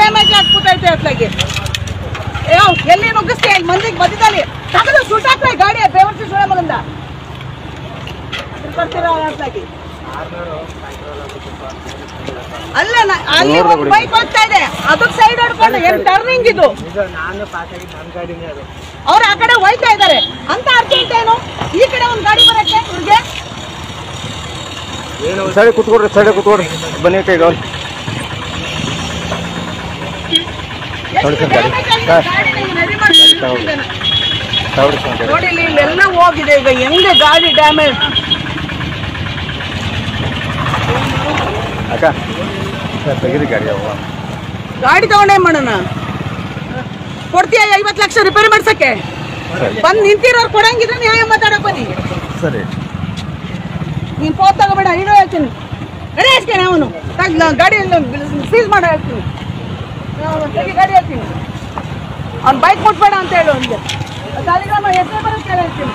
Damage ಆಗ್ಬಿಟ್ಟೈತೆ ಅತ್ಲಾಗಿ ಏ ಎಲ್ಲಿ ನುಗ್ಗಿಸ್ತೀಯ ಇಲ್ಲಿ ಮಂದಿಗೆ ಮಧ್ಯದಲ್ಲಿ ತಗದು ಸುಟ್ಟಾಕ್ರೆ ಗಾಡಿ ಬೇವರ್ಸಿ ಸುಳೆ ಮಗಂದ ಬರ್ತೀರಾ ಅತ್ಲಾಗಿ ಅಲ್ಲ ನ- ಅಲ್ಲಿ ಒಂದು ಬೈಕ್ ಹೋಗ್ತಾ ಇದೆ ಅದಕ್ಕೆ ಸೈಡ್ ಹೊಡ್ಕೊಂಡು ಏನ್ ಟರ್ನಿಂಗ್ ಇದು ನಾನು ಪಾಸ್ ಆಗಿದ್ದು ನನ್ನ ಗಾಡಿನೇ ಅದು ಅವ್ರು ಆ ಕಡೆ ಹೋಯ್ತಾ ಇದ್ದಾರೆ ಅಂತ ಅರ್ಜೆಂಟ್ ಏನು ಈ ಕಡೆ ಒಂದು ಗಾಡಿ ಬರಕ್ಕೆ ಇವ್ರಿಗೆ ಸೈಡ್ ಕೂತ್ಕೊಡ್ರಿ ಸೈಡ್ ಕೂತ್ಕೊಡ್ರಿ ಬನ್ನಿ ಕೈಗೆ ಅವ್ರು ನೋಡಿ ಸರ್ ಗಾಡಿ. ಸರ್. ತಗೊಳ್ಳಿ. ತಗೊಳ್ಳಿ ಸರ್ ಗಾಡಿ. ನೋಡಿ ಇಲ್ಲಿ ಇಲ್ಲೆಲ್ಲ ಹೋಗಿದೆ ಈಗ ಹೆಂಗೆ ಗಾಡಿ ಡ್ಯಾಮೇಜ್ ಅಕ್ಕ ಸರ್ ತೆಗೀರಿ ಗಾಡಿ ಅವ ಗಾಡಿ ತಗೊಂಡೇ ಮಾಡೋಣ ಕೊಡ್ತೀಯ ಐವತ್ತು ಲಕ್ಷ ರಿಪೇರಿ ಮಾಡ್ಸಕ್ಕೆ ಸರಿ ಬಂದ್ ನಿಂತಿರೋರು ಕೊಡಂಗಿದ್ರೆ ನ್ಯಾಯ ಮಾತಾಡಕ್ ಬನ್ನಿ ಸರಿ ನೀನ್ ಫೋನ್ ತಗೋಬೇಡ ಇಡೋ ಹೇಳ್ತೀನಿ ಗಾಡಿ ಹಾಕ್ತೇನೆ ಅವನು ತಗ್ಲ ಗಾಡಿ ಸೀಸ್ ಮಾಡೋ ಹೇಳ್ತೀನಿ ಅವ್ನು ತೆಗಿ ಗಾಡಿ ಹೇಳ್ತೀನಿ ಅವ್ನು ಬೈಕ್ ಮುಟ್ಬೇಡ ಅಂತ ಹೇಳು ಅವನಿಗೆ ಸಾಲಿಗ್ರಾಮ ಎಷ್ಟೇ ಬರುತ್ತೆ ಹೇಳು ಹೇಳ್ತೀನಿ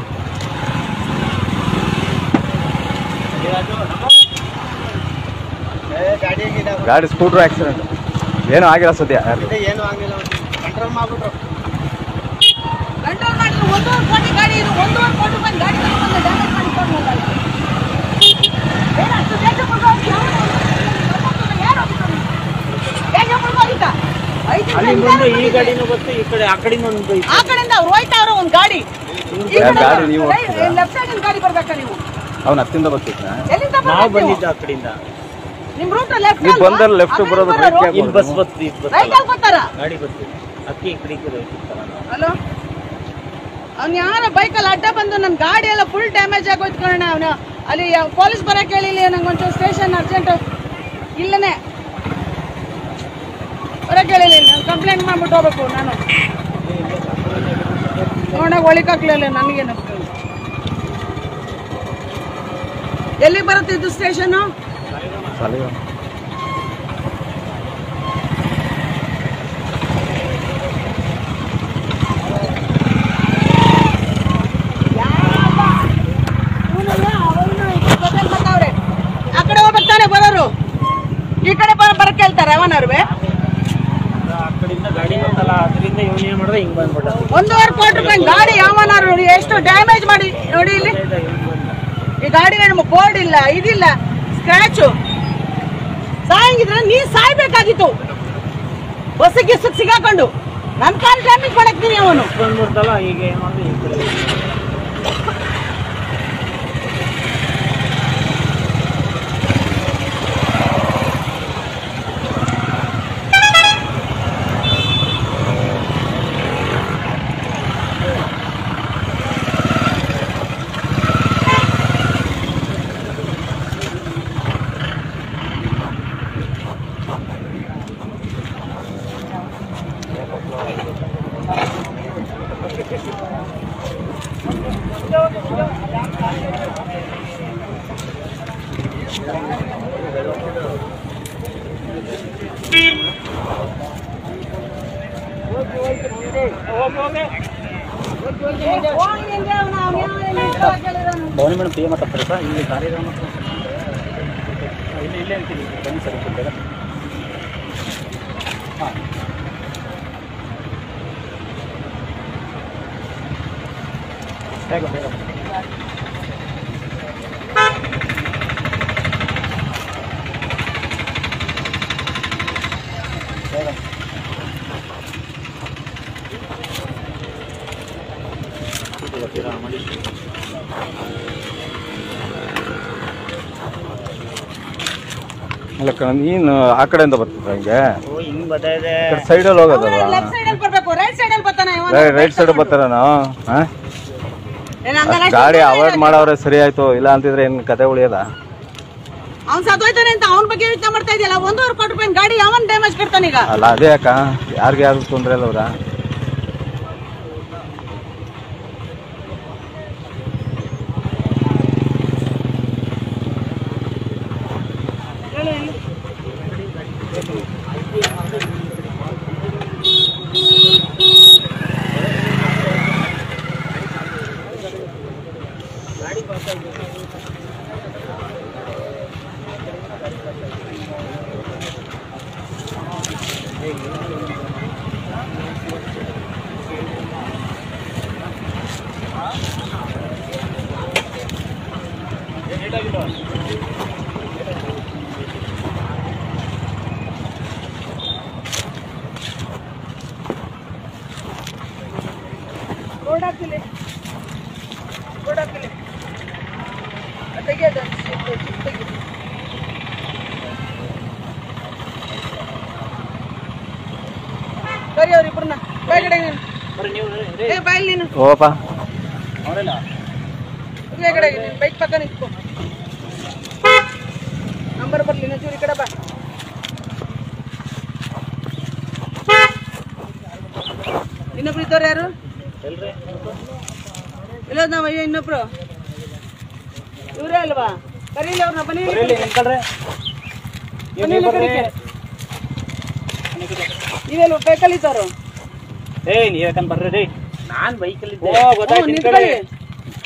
ಗಾಡಿ ಗಾಡಿ ಸ್ಕೂಟ್ರ್ ಆಕ್ಸಿಡೆಂಟ್ ಏನೂ ಆಗಿಲ್ಲ ಸದ್ಯ ಯಾರು ಏನು ಆಗಿಲ್ಲ ಕಂಟ್ರೋಲ್ ಮಾಡ್ಬಿಟ್ರು ಕಂಟ್ರೋಲ್ ಮಾಡಿ ಒಂದೂವರೆ ಕೋಟಿ ಗಾಡಿ ಇದು ಒಂದೂವರೆ ಕೋಟಿ ರೂಪಾಯಿ ಗಾಡಿ ತಗೊಂಡು ಡ್ಯಾಮೇಜ್ ಮಾಡಿಕೊಂಡು ಹೋಗಲ್ಲ. ಏನ್ ಅಷ್ಟು ಬೇಗ ಮುಳ್ಗೋಗಿ ಯಾರು ಯಾರು ಹೋಗಿದ್ದು ನೀನು? ಬೇಗ ಮುಳ್ಗೋಗಿದ್ದ? ಐದು ನಿಮಿಷ ಅಲ್ಲಿಂದ ಒಂದು ಈ ನಿಧಾನ ಗಾಡಿನೂ ಗೊತ್ತು ಈ ಕಡೆ ಆ ಕಡೆಯಿಂದ ಒಂದು ಬೈಕ್ ಆ ಕಡೆಯಿಂದ ಅವ್ರು ಹೋಯ್ತಾ ಅವ್ರ ಒಂದು ಗಾಡಿ ಈ ಯಾವ ಕಡೆ ಗಾಡಿ ನೀವು ಓಡ್ಸ್ತೀರಾ? ಲೆಫ್ಟ್ ಸೈಡ್ ಗಾಡಿ ಬರ್ಬೇಕಾ ನೀವು ಅವ್ನು ಹತ್ತಿಂದ ಬರ್ತಿದ್ನ ಎಲ್ಲಿಂದ ನಾವು ಬರ್ಬೇಕು ನೀವು? ಬಂದಿದ್ದು ಆ ಕಡೆಯಿಂದ ನಿಮ್ ರೂಟ್ ಲೆಫ್ಟ್ ನೀವು ಬಂದಲ್ಲಿ left ಬರೋದು right ಯಾಕೆ ಇಲ್ಲಿ ಬಸ್ ಬರ್ತದೆ ಇದು ರೈಟ್ ಬರ್ತಲ್ಲ ಅಲ್ಲಿ ಬರ್ತಾರ ಗಾಡಿ ಬರ್ತೀವಿ ಅಕ್ಕಿ ಈ ಕಡೆ ಈ ಕಡೆ ಹೋಗ್ತಿರ್ತಾರ ನಾವು. ಹಲೋ ಅವ್ನು ಯಾರ ಬೈಕಲ್ಲಿ ಅಡ್ಡ ಬಂದು ನನ್ನ ಗಾಡಿ ಎಲ್ಲ ಫುಲ್ ಡ್ಯಾಮೇಜ್ ಆಗೋಯ್ತು ಕಣ ಅವನು ಅಲ್ಲಿ ಪೊಲೀಸ್ ಬರಕ್ಕೆ ಹೇಳಿಲ್ಲ ನಂಗೆ ಒಂಚೂರು ಸ್ಟೇಷನ್ ಅರ್ಜೆಂಟ್ ಇಲ್ಲನೇ ಬರಕ್ಕೆ ಹೇಳಿಲ್ಲ ನಾನು ಕಂಪ್ಲೇಂಟ್ ಮಾಡ್ಬಿಟ್ಟು ಹೋಗ್ಬೇಕು ನಾನು ನೋಡೋಕೆ ಒಳಿಕಾಗ್ಲಿಲ್ಲ ನನಗೇನು ಎಲ್ಲಿಗೆ ಬರುತ್ತೆ ಇದು ಸ್ಟೇಷನು ಸಾಲಿಗ್ರಾಮ ಆ ಕಡೆ ಹೋಗ್ಬೇಕು ತಾನೆ ಬರೋರು ಈ ಕಡೆ ಬರ ಬರಕ್ ಹೇಳ್ತಾರೆ ಅವನವ್ರು ಆ ಕಡೆಯಿಂದ ಗಾಡಿ ಬಂದಲ್ಲ ಅದರಿಂದ ಇವನು ಏನ್ ಮಾಡ್ದ ಹಿಂಗ್ ಬಂದ್ಬಿಟ್ಟ ಒಂದೂವರೆ ಕೋಟಿ ರೂಪಾಯಿ ಗಾಡಿ ಯಾವನಾರು ನೋಡಿ ಎಷ್ಟು ಡ್ಯಾಮೇಜ್ ಮಾಡಿ ನೋಡಿ ಇಲ್ಲಿ ಈ ಗಾಡಿ ನಮ್ಗೆ ಬೋರ್ಡ್ ಇಲ್ಲ ಇದಿಲ್ಲ ಸ್ಕ್ರಾಚು ಸಾಯಂಗಿದ್ರೆ ನೀ ಸಾಯ್ಬೇಕಾಗಿತ್ತು ಬಸ್ಸಿಗೆ ಗಿಸ್ಸಿಗೆ ಸಿಗಾಕೊಂಡು ನನ್ನ ಕಾಲ್ ಡ್ಯಾಮೇಜ್ ಮಾಡಕ್ತೀನಿ ಅವನು ಬಂದ್ಬಿಡ್ತಲ್ಲ ಈಗ ಏನ್ ಮಾಡ್ದ ಈ ಕಡೆ ಭವನಿ ಮೇಡಮ್ ಪೇ ಮಾತಾಡ್ತಾರೆ ಸರ್ ಇಲ್ಲಿ ಕಾರ್ಯಕ್ರಮ ಇಲ್ಲಿ ಇಲ್ಲೇ ಅಂತೀನಿ ಬನ್ನಿ ಸರ್ ಬೇಗ ಹಾಂ ಬೇಗ ಬೇಗ ಬೇಗ ಇದು ಗೊತ್ತಿಲ್ಲ ಮಾಡಿ ಅಲ್ಲ ಕಣ ನೀನು ಆ ಕಡೆಯಿಂದ ಬರ್ತಿದ್ರ ಹಿಂಗೆ ಓ ಹಿಂಗ್ ಬರ್ತಾ ಇದೆ ಸೈಡಲ್ಲಿ ಹೋಗೋದಲ್ವಾ ಲೆಫ್ಟ್ ಸೈಡ್ ಅಲ್ಲಿ ಬರ್ಬೇಕು ರೈಟ್ ಸೈಡ್ ಅಲ್ಲಿ ಬರ್ತಾನೆ ಇವ. ರೈಟ್ ಸೈಡ್ ಬರ್ತಾರ ನಾವು ಹಾಂ ಏನ್ ಹಂಗಲ್ಲ ಗಾಡಿ ಅವಾಯ್ಡ್ ಮಾಡವ್ರೆ ಸರಿ ಆಯ್ತು ಇಲ್ಲ ಅಂತಿದ್ರೆ ಏನು ಕತೆ ಉಳಿಯದ ಅವ್ನ್ ಸತ್ತೋಯ್ತಾನೆ ಅಂತ ಅವನ ಬಗ್ಗೆ ಯೋಚನೆ ಮಾಡ್ತಾ ಇದೆಯಲ್ಲ ಒಂದೂವರೆ ಕೋಟಿ ರೂಪಾಯಿ ಗಾಡಿ ಯಾವನ್ ಡ್ಯಾಮೇಜ್ ಕಟ್ತಾನೆ ಈಗ ಅಲ್ಲ ಅದೇ ಯಾಕ ಯಾರಿಗೆ ಯಾರು ತೊಂದರೆ ಇಲ್ಲ ಅವ್ರ ಬರೀ ಅವ್ರಿಬ್ರನ್ನ ಬಾಯ್ ಕಡೆ ನೀನು ಬರ್ರಿ ನೀವು ಏ ಬಾಯ್ ನೀನು ಓಪ ಅವರೆಲ್ಲ ಇದೇ ಕಡೆ ನೀನು ಬೈಕ್ ಪಕ್ಕ ನಿಂತ್ಕೊ ನಂಬರ್ ಬರ್ಲಿ ಇನ್ನೊಂಚೂರು ಈ ಕಡೆ ಬಾ ಇನ್ನೊಬ್ರು ಇದ್ದವ್ರು ಯಾರು ಎಲ್ರಿ ಇಲ್ಲ ನಾವ್ ಅಯ್ಯೋ ಇನ್ನೊಬ್ರು ಇವರೇ ಅಲ್ವಾ ಕರೀಲಿ ಅವ್ರನ್ನ ಬನ್ನಿ ಇಲ್ಲಿ. ಬರ್ರಿ ನಿಂತ್ಕೊಳ್ರಿ ಬನ್ನಿ ಇಲ್ಲಿ ಕರೀಕೆ. ನೀವೆಲ್ಲ ಬೇಕಲ್ಲಿ ಇದ್ದವ್ರು ಏ ನೀವ್ ಯಾಕಂದ್ ಬರ್ರಿ ರೀ ನಾನ್ ಬೈಕಲ್ಲಿ ಓ ಹ್ಞೂ, ಗೊತ್ತಾಯ್ತು ನಿಂತ್ಕೊಳ್ಳಿ ನಿಂತ್ಕೊಳ್ಳಿ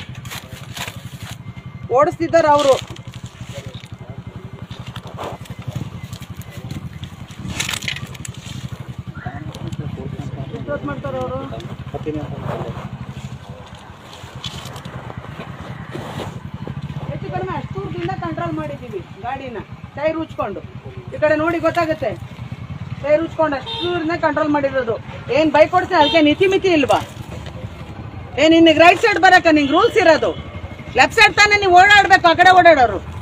ಓಡಿಸ್ತಿದ್ದಾರ ಅವರು ಮಾಡ್ತಾರ ಅವರು ಬರ್ತೀನಿ ಹೆಚ್ಚು ಕಡಿಮೆ ಅಷ್ಟು ದೂರದಿಂದ ಕಂಟ್ರೋಲ್ ಮಾಡಿದ್ದೀವಿ ಗಾಡಿನ ಟೈರ್ ಉಚ್ಕೊಂಡು ಈ ಕಡೆ ನೋಡಿ ಗೊತ್ತಾಗುತ್ತೆ ಟೈರ್ ಉಚ್ಕೊಂಡು ಅಷ್ಟು ದೂರದಿಂದ ಕಂಟ್ರೋಲ್ ಮಾಡಿರೋದು ಏನ್ ಬೈಕ್ ಓಡಿಸ್ತೀನಿ ಅದಕ್ಕೆ ನೀತಿ ಮಿತಿ ಇಲ್ವಾ ಏನ್ ನಿನಗೆ ರೈಟ್ ಸೈಡ್ ಬರಕ ನಿಂಗೆ ರೂಲ್ಸ್ ಇರೋದು ಲೆಫ್ಟ್ ಸೈಡ್ ತಾನೇ ನೀವು ಓಡಾಡ್ಬೇಕು ಆ ಕಡೆ ಓಡಾಡೋರು